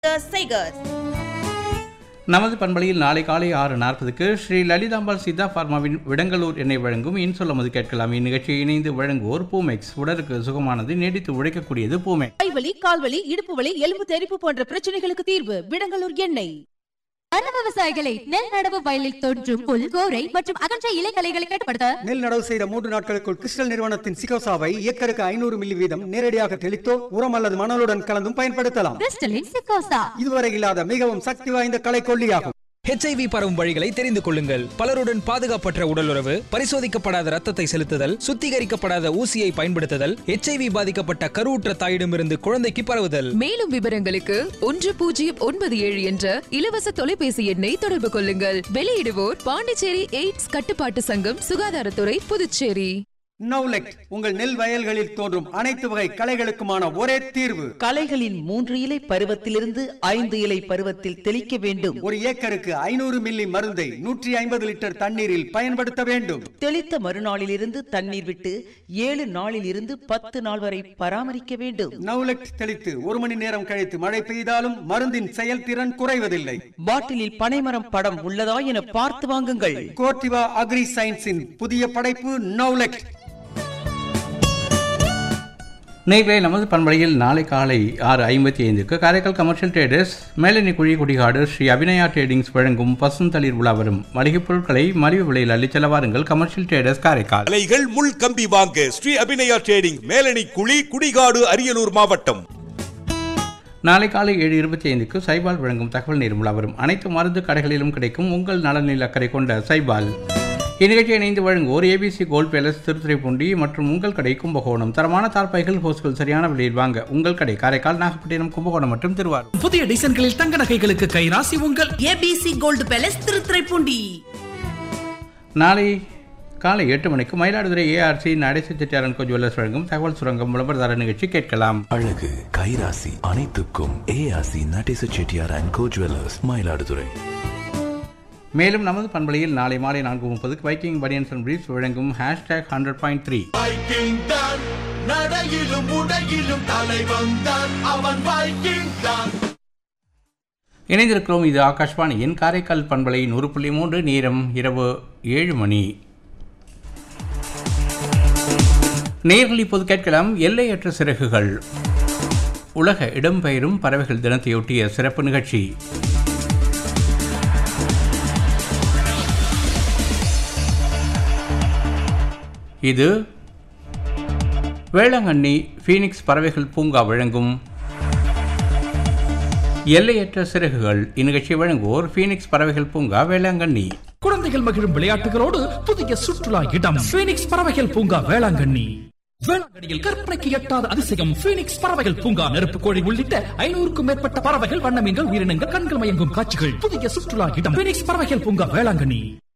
Sagers. நமது பண்பலையில் நாளை காலை ஆறு நாற்பதுக்கு ஸ்ரீ லலிதாம்பாள் சித்தா பார்மாவின் விடங்கலூர் எண்ணெய் வழங்கும் இன்சொல்லமது கேட்கலாம் இந்நிகழ்ச்சியை இணைந்து வழங்குவோர் பூமெக்ஸ் உடலுக்கு சுகமானது நீடித்து உழைக்கக்கூடியது பூமெக்ஸ் கைவலி கால்வலி இடுப்பு வலி எலும்பு தெறிப்பு போன்ற பிரச்சனைகளுக்கு தீர்வு விடங்கலூர் எண்ணெய் அன்ன விவசாயிகளை நெல் நடவு வயலில் தோன்றும் புல் கோரை மற்றும் அகன்ற இலைகளைகளை கட்டுப்படுத்த நெல் நடவு செய்த மூன்று நாட்களுக்குள் கிறிஸ்டல் நிறுவனத்தின் சிகோசாவை ஏக்கருக்கு ஐநூறு மில்லி வீதம் நேரடியாக தெளித்தோ உரம் அல்லது மணலுடன் கலந்தும் பயன்படுத்தலாம் கிறிஸ்டலின் சிக்கோசா இதுவரை இல்லாத மிகவும் சக்தி வாய்ந்த கலை கொல்லியாகும் ஹெச்ஐவி பரவும் வழிகளை தெரிந்து கொள்ளுங்கள் பலருடன் பாதுகாப்பற்ற உடலுறவு பரிசோதிக்கப்படாத ரத்தத்தை செலுத்துதல் சுத்திகரிக்கப்படாத ஊசியை பயன்படுத்துதல் ஹெச்ஐவி பாதிக்கப்பட்ட கருவுற்ற தாயிடமிருந்து குழந்தைக்கு பரவுதல் மேலும் விவரங்களுக்கு ஒன்று பூஜ்ஜியம் ஒன்பது ஏழு என்ற இலவச தொலைபேசி எண்ணை தொடர்பு கொள்ளுங்கள் வெளியிடுவோர் பாண்டிச்சேரி எய்ட்ஸ் கட்டுப்பாட்டு சங்கம் சுகாதாரத்துறை புதுச்சேரி நவுலெக்ட் உங்கள் நெல் வயல்களில் தோன்றும் அனைத்து வகை களைகளுக்குமான ஒரே தீர்வு களைகளின் மூன்று இலை பருவத்திலிருந்து ஐந்து இலை பருவத்தில் தெளிக்க வேண்டும் ஒரு ஏக்கருக்கு ஐநூறு மில்லி மருந்தை நூற்றி ஐம்பது லிட்டர் தண்ணீரில் பயன்படுத்த வேண்டும் தெளித்த மறுநாளிலிருந்து தண்ணீர் விட்டு ஏழு நாளில் இருந்து பத்து நாள் வரை பராமரிக்க வேண்டும் நவுலெக்ட் தெளித்து ஒரு மணி நேரம் கழித்து மழை பெய்தாலும் மருந்தின் செயல்திறன் குறைவதில்லை பாட்டிலில் பனைமரம் படம் உள்ளதா என பார்த்து வாங்குங்கள் கோர்டிவா அக்ரி சயின்ஸின் புதிய படைப்பு நவுலெக்ட் நேர்களை நமது பண்பலையில் நாளை காலை ஆறு ஐம்பத்தி ஐந்துக்கு காரைக்கால் கமர்ஷியல் ட்ரேடர்ஸ் மேலனி குழி குடிகாடு ஸ்ரீ அபிநயா ட்ரேடிங்ஸ் வழங்கும் பசுந்தளிர் உலா வரும் மளிகைப் பொருட்களை மலிவு விலையில் அள்ளிச் செல்ல வாருங்கள் கமர்ஷியல் ட்ரேடர்ஸ் காரைக்கால் அலைகள் முள் கம்பி வாங்க ஸ்ரீ அபிநயா ட்ரேடிங் மேலணி குழி குடிகாடு அரியலூர் மாவட்டம் நாளை காலை ஏழு இருபத்தி ஐந்துக்கு சைபால் வழங்கும் தகவல் நேர்முலா வரும் அனைத்து மருந்து கடைகளிலும் கிடைக்கும் உங்கள் நலனில் அக்கறை கொண்ட சைபால் இந்நிகழ்ச்சியை இணைந்து வழங்குவோர் ஏபிசி கோல்ட் பேலஸ் திருத்துறைப்பூண்டி மற்றும் உங்கள் கடை கும்பகோணம் தரமான தார்பாய்கள் ஹோஸ்கள் சரியான விலையில் வாங்க உங்கள் கடை காரைக்கால் நாகப்பட்டினம் கும்பகோணம் மற்றும் திருவாரூர் புதிய டிசைன்களில் தங்க நகைகளுக்கு கைராசி உங்கள் ஏபிசி கோல்டு பேலஸ் திருத்துறைப்பூண்டி நாளை காலை எட்டு மணிக்கு மயிலாடுதுறை ஏஆர்சி நடேச செட்டியாரன் கோ ஜுவல்லர்ஸ் வழங்கும் தகவல் சுரங்கம் விளம்பரதார நிகழ்ச்சி கேட்கலாம் அழகு கைராசி அனைத்துக்கும் ஏஆசி Natesa Chettiar and co jewellers Mayiladuthurai மேலும் நமது பண்பலையில் நாளை மாலை நான்கு முப்பதுக்கு வைக்கிங் பனியன்ஸ் அண்ட் பிரீஃப்ஸ் வழங்கும் hashtag hundred point three Viking தான் நடையிலும் உடையிலும் தலைவன் தான் அவன் வைக்கிங் தான் இணைந்திருக்கிறோம் இது ஆகாஷ்வாணியின் காரைக்கால் பண்பலை நூறு புள்ளி மூன்று நேரம் இரவு ஏழு மணி நேரில் இப்போது கேட்கலாம் எல்லையற்ற சிறகுகள் உலக இடம்பெயரும் பறவைகள் தினத்தையொட்டிய சிறப்பு நிகழ்ச்சி இது வேளாங்கண்ணி ஃபீனிக்ஸ் பறவைகள் பூங்கா வழங்கும் எல்லையற்ற சிறகுகள் இந்நிகழ்ச்சி வழங்குவோர் ஃபீனிக்ஸ் பறவைகள் பூங்கா வேளாங்கண்ணி குழந்தைகள் மகிழும் விளையாட்டுகளோடு புதிய சுற்றுலா இடம் பீனிக்ஸ் பறவைகள் பூங்கா வேளாங்கண்ணி வேளாங்கண்ணியில் கற்பனைக்கு எட்டாத அதிசயம் பீனிக்ஸ் பறவைகள் பூங்கா நெருப்பு கோழி உள்ளிட்ட ஐநூறுக்கும் மேற்பட்ட பறவைகள் வண்ணமீன்கள் உயிரினங்கள் கண்கள் மயங்கும் காட்சிகள் புதிய சுற்றுலா இடம் பீனிக்ஸ் பறவைகள் பூங்கா வேளாங்கண்ணி